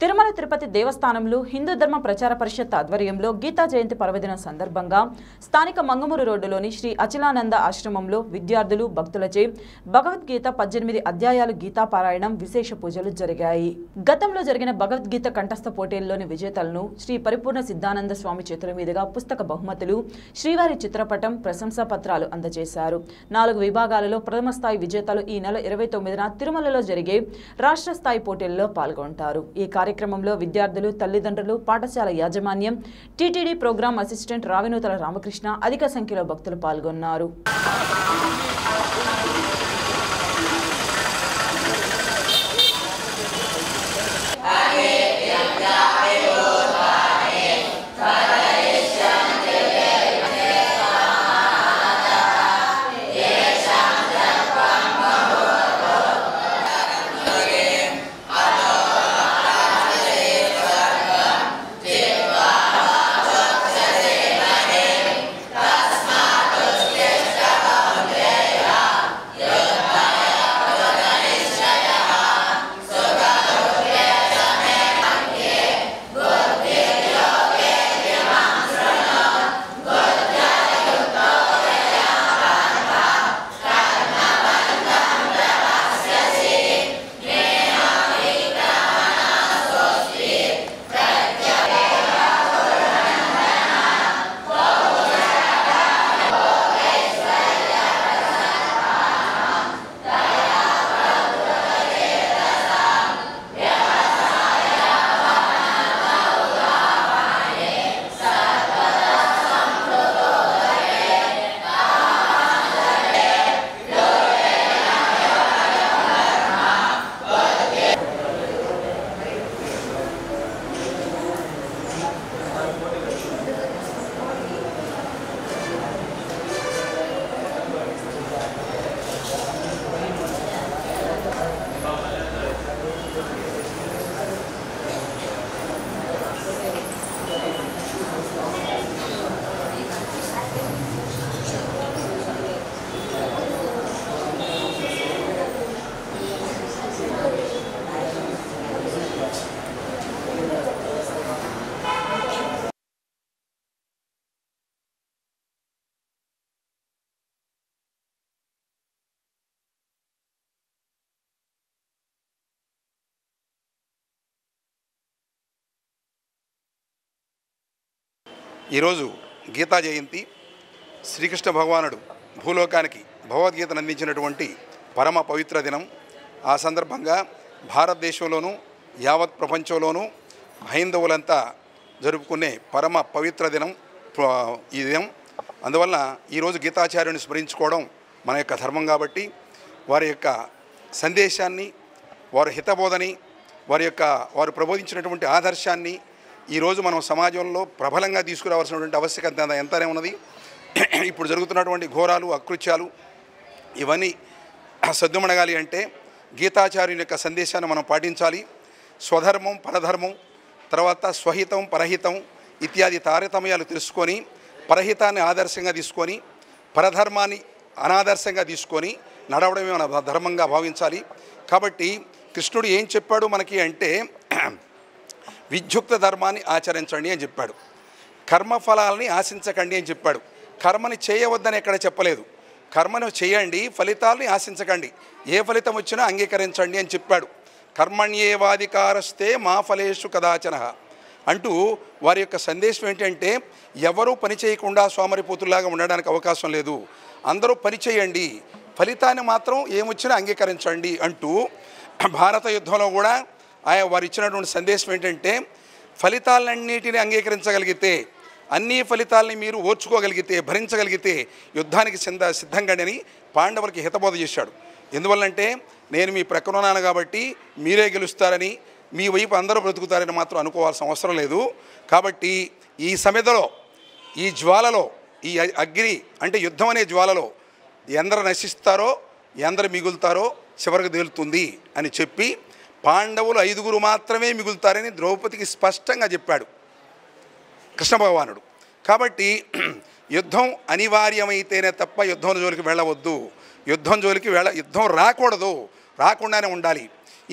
తిరుమల తిరుపతి దేవస్థానంలో హిందూ ధర్మ ప్రచార పరిషత్ ఆధ్వర్యంలో గీతా జయంతి పర్వదినం సందర్భంగా స్థానిక మంగమూరు రోడ్డులోని శ్రీ అచలానంద ఆశ్రమంలో విద్యార్థులు భక్తులచే భగవద్గీత పద్దెనిమిది అధ్యాయాలు గీతా పారాయణం విశేష పూజలు జరిగాయి గతంలో జరిగిన భగవద్గీత కంఠస్థ పోటీల్లోని విజేతలను శ్రీ పరిపూర్ణ సిద్ధానంద స్వామి చేతుల మీదుగా పుస్తక బహుమతులు శ్రీవారి చిత్రపటం ప్రశంసా పత్రాలు అందజేశారు నాలుగు విభాగాలలో ప్రథమ స్థాయి విజేతలు ఈ నెల ఇరవై తొమ్మిదిన తిరుమలలో జరిగే రాష్ట్ర స్థాయి పోటీల్లో పాల్గొంటారు ఈ కార్యక్రమంలో విద్యార్థులు తల్లిదండ్రులు పాఠశాల యాజమాన్యం TTD program assistant Ravinuthala Ramakrishna అధిక సంఖ్యలో భక్తులు పాల్గొన్నారు ఈరోజు గీతా జయంతి శ్రీకృష్ణ భగవానుడు భూలోకానికి భగవద్గీతను అందించినటువంటి పరమ పవిత్ర దినం ఆ సందర్భంగా భారతదేశంలోనూ యావత్ ప్రపంచంలోనూ హైందవులంతా జరుపుకునే పరమ పవిత్ర దినం ప్ర- ఈ దినం అందువలన ఈరోజు గీతాచార్యుని స్మరించుకోవడం మన యొక్క ధర్మం కాబట్టి వారి యొక్క సందేశాన్ని వారి హితబోధని వారి యొక్క వారు ప్రబోధించినటువంటి ఆదర్శాన్ని ఈరోజు మనం సమాజంలో ప్రబలంగా తీసుకురావాల్సినటువంటి ఆవశ్యకత ఎంతనే ఉన్నది ఇప్పుడు జరుగుతున్నటువంటి ఘోరాలు అకృత్యాలు ఇవన్నీ సద్దుమణగాలి అంటే గీతాచార్యుని యొక్క సందేశాన్ని మనం పాటించాలి స్వధర్మం పరధర్మం తర్వాత స్వహితం పరహితం ఇత్యాది తారతమ్యాలు తెలుసుకొని పరహితాన్ని ఆదర్శంగా తీసుకొని పరధర్మాన్ని అనాదర్శంగా తీసుకొని నడవడమే మన ధర్మంగా భావించాలి కాబట్టి కృష్ణుడు ఏం చెప్పాడు మనకి అంటే విద్యుక్త ధర్మాన్ని ఆచరించండి అని చెప్పాడు కర్మఫలాలని ఆశించకండి అని చెప్పాడు కర్మని చేయవద్దని ఎక్కడ చెప్పలేదు కర్మను చేయండి ఫలితాలని ఆశించకండి ఏ ఫలితం వచ్చినా అంగీకరించండి అని చెప్పాడు కర్మణ్యేవాధికారస్తే మా ఫలేషు కదాచన అంటూ వారి యొక్క సందేశం ఏంటంటే ఎవరూ పని చేయకుండా సోమరిపోతుల్లాగా ఉండడానికి అవకాశం లేదు అందరూ పని చేయండి ఫలితాన్ని మాత్రం ఏమొచ్చినా అంగీకరించండి అంటూ భారత యుద్ధంలో కూడా ఆయన వారు ఇచ్చినటువంటి సందేశం ఏంటంటే ఫలితాలన్నిటిని అంగీకరించగలిగితే అన్ని ఫలితాలని మీరు ఓర్చుకోగలిగితే భరించగలిగితే యుద్ధానికి సిద్ధ సిద్ధంగాని అని పాండవులకి హితబోధ చేశాడు ఎందువల్లంటే నేను మీ ప్రక్కన ఉన్నాను కాబట్టి మీరే గెలుస్తారని మీ వైపు అందరూ బ్రతుకుతారని మాత్రం అనుకోవాల్సిన అవసరం లేదు కాబట్టి ఈ సమిధలో ఈ జ్వాలలో ఈ అ- అగ్ని అంటే యుద్ధం అనే జ్వాలలో ఎందరు నశిస్తారో ఎందరు మిగులుతారో చివరికి తేలుతుంది అని చెప్పి పాండవులు ఐదుగురు మాత్రమే మిగులుతారని ద్రౌపదికి స్పష్టంగా చెప్పాడు కృష్ణ భగవానుడు కాబట్టి యుద్ధం అనివార్యమైతేనే తప్ప యుద్ధం జోలికి వెళ్ళవద్దు యుద్ధం జోలికి వెళ్ళ యుద్ధం రాకూడదు రాకుండానే ఉండాలి ఇది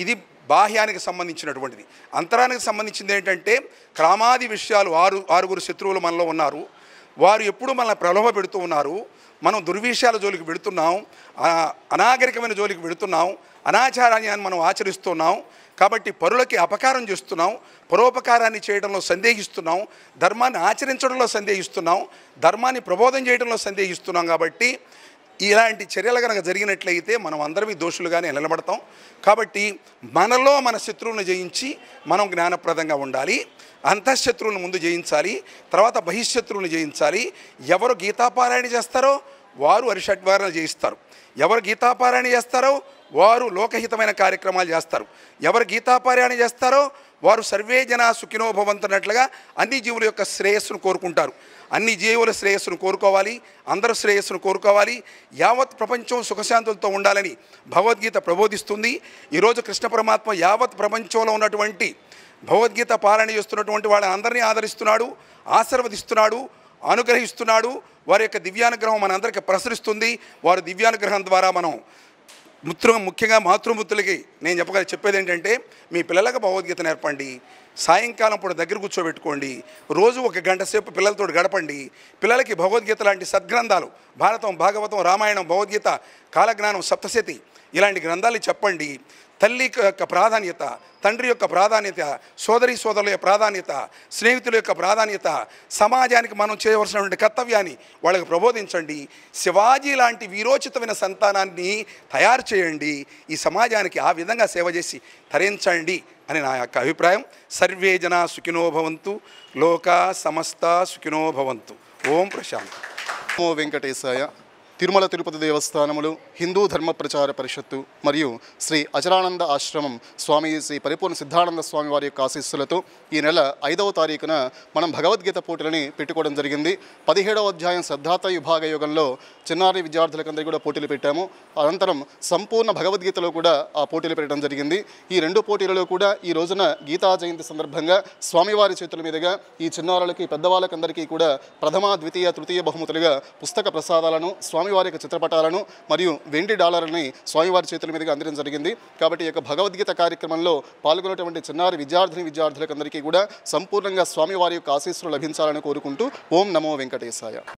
బాహ్యానికి సంబంధించినటువంటిది అంతరానికి సంబంధించింది ఏంటంటే క్రామాది విషయాలు ఆరు ఆరుగురు శత్రువులు మనలో ఉన్నారు వారు ఎప్పుడు మనల్ని ప్రలోభ పెడుతూ ఉన్నారు మనం దుర్విషయాల జోలికి వెడుతున్నాం ఆ, అనాగరికమైన జోలికి వెడుతున్నాం అనాచారాన్ని మనం ఆచరిస్తున్నాం కాబట్టి పరులకి అపకారం చేస్తున్నాం పరోపకారాన్ని చేయడంలో సందేహిస్తున్నాం ధర్మాన్ని ఆచరించడంలో సందేహిస్తున్నాం ధర్మాన్ని ప్రబోధం చేయడంలో సందేహిస్తున్నాం కాబట్టి ఇలాంటి చర్యలు కనుక జరిగినట్లయితే మనం అందరం దోషులుగానే నిలబడతాం కాబట్టి మనలో మన శత్రువులను జయించి మనం జ్ఞానప్రదంగా ఉండాలి అంతఃశత్రువులను ముందు జయించాలి తర్వాత బహిష్శత్రువులను జయించాలి ఎవరు గీతాపారాయణ చేస్తారో వారు అరిషడ్వారణ జయిస్తారు ఎవరు గీతాపారాయణ చేస్తారో వారు లోకహితమైన కార్యక్రమాలు చేస్తారు ఎవరు గీతాపారాయణ చేస్తారో వారు సర్వే జన సుఖినో భవంతున్నట్లుగా అన్ని జీవుల యొక్క శ్రేయస్సును కోరుకుంటారు అన్ని జీవుల శ్రేయస్సును కోరుకోవాలి అందరూ శ్రేయస్సును కోరుకోవాలి యావత్ ప్రపంచం సుఖశాంతులతో ఉండాలని భగవద్గీత ప్రబోధిస్తుంది ఈరోజు కృష్ణ పరమాత్మ యావత్ ప్రపంచంలో ఉన్నటువంటి భగవద్గీత పాలన చేస్తున్నటువంటి వాళ్ళని అందరినీ ఆదరిస్తున్నాడు ఆశీర్వదిస్తున్నాడు అనుగ్రహిస్తున్నాడు వారి యొక్క దివ్యానుగ్రహం మనందరికీ ప్రసరిస్తుంది వారి దివ్యానుగ్రహం ద్వారా మనం ముత్రు ముఖ్యంగా మాతృమూర్తులకి నేను చెప్పగల చెప్పేది ఏంటంటే మీ పిల్లలకు భగవద్గీత నేర్పండి సాయంకాలం పూట దగ్గర కూర్చోబెట్టుకోండి రోజు ఒక గంట సేపు పిల్లలతో గడపండి పిల్లలకి భగవద్గీత లాంటి సద్గ్రంథాలు భారతం భాగవతం రామాయణం భగవద్గీత కాలజ్ఞానం సప్తశతి ఇలాంటి గ్రంథాలు చెప్పండి తల్లి యొక్క ప్రాధాన్యత తండ్రి యొక్క ప్రాధాన్యత సోదరి సోదరుల యొక్క ప్రాధాన్యత స్నేహితుల యొక్క ప్రాధాన్యత సమాజానికి మనం చేయవలసినటువంటి కర్తవ్యాన్ని వాళ్ళకి ప్రబోధించండి శివాజీ లాంటి వీరోచితమైన సంతానాన్ని తయారు చేయండి ఈ సమాజానికి ఆ విధంగా సేవ చేసి తరించండి అని నా యొక్క అభిప్రాయం సర్వే జన సుఖినో భవంతు లోక సమస్త సుఖినో భవంతు ఓం ప్రశాంత్ నమో వెంకటేశాయ తిరుమల తిరుపతి దేవస్థానములు హిందూ ధర్మ ప్రచార పరిషత్తు మరియు శ్రీ అచరానంద ఆశ్రమం స్వామి శ్రీ పరిపూర్ణ సిద్ధానంద స్వామి వారి యొక్క ఆశీస్సులతో ఈ నెల ఐదవ తారీఖున మనం భగవద్గీత పోటీలని పెట్టుకోవడం జరిగింది పదిహేడవ అధ్యాయం శ్రద్ధాత విభాగ యోగంలో చిన్నారి విద్యార్థులకందరికీ కూడా పోటీలు పెట్టాము అనంతరం సంపూర్ణ భగవద్గీతలో కూడా ఆ పోటీలు పెట్టడం జరిగింది ఈ రెండు పోటీలలో కూడా ఈ రోజున గీతా జయంతి సందర్భంగా స్వామివారి చేతుల మీదుగా ఈ చిన్నారులకి పెద్దవాళ్ళకందరికీ కూడా ప్రథమ ద్వితీయ తృతీయ బహుమతులుగా పుస్తక ప్రసాదాలను స్వామివారి యొక్క చిత్రపటాలను మరియు వెండి డాలర్ని స్వామివారి చేతుల మీదుగా అందడం జరిగింది కాబట్టి ఈ యొక్క భగవద్గీత కార్యక్రమంలో పాల్గొన్నటువంటి చిన్నారి విద్యార్థిని విద్యార్థులకందరికీ కూడా సంపూర్ణంగా స్వామివారి యొక్క ఆశీస్సులు లభించాలని కోరుకుంటూ ఓం నమో వెంకటేశాయ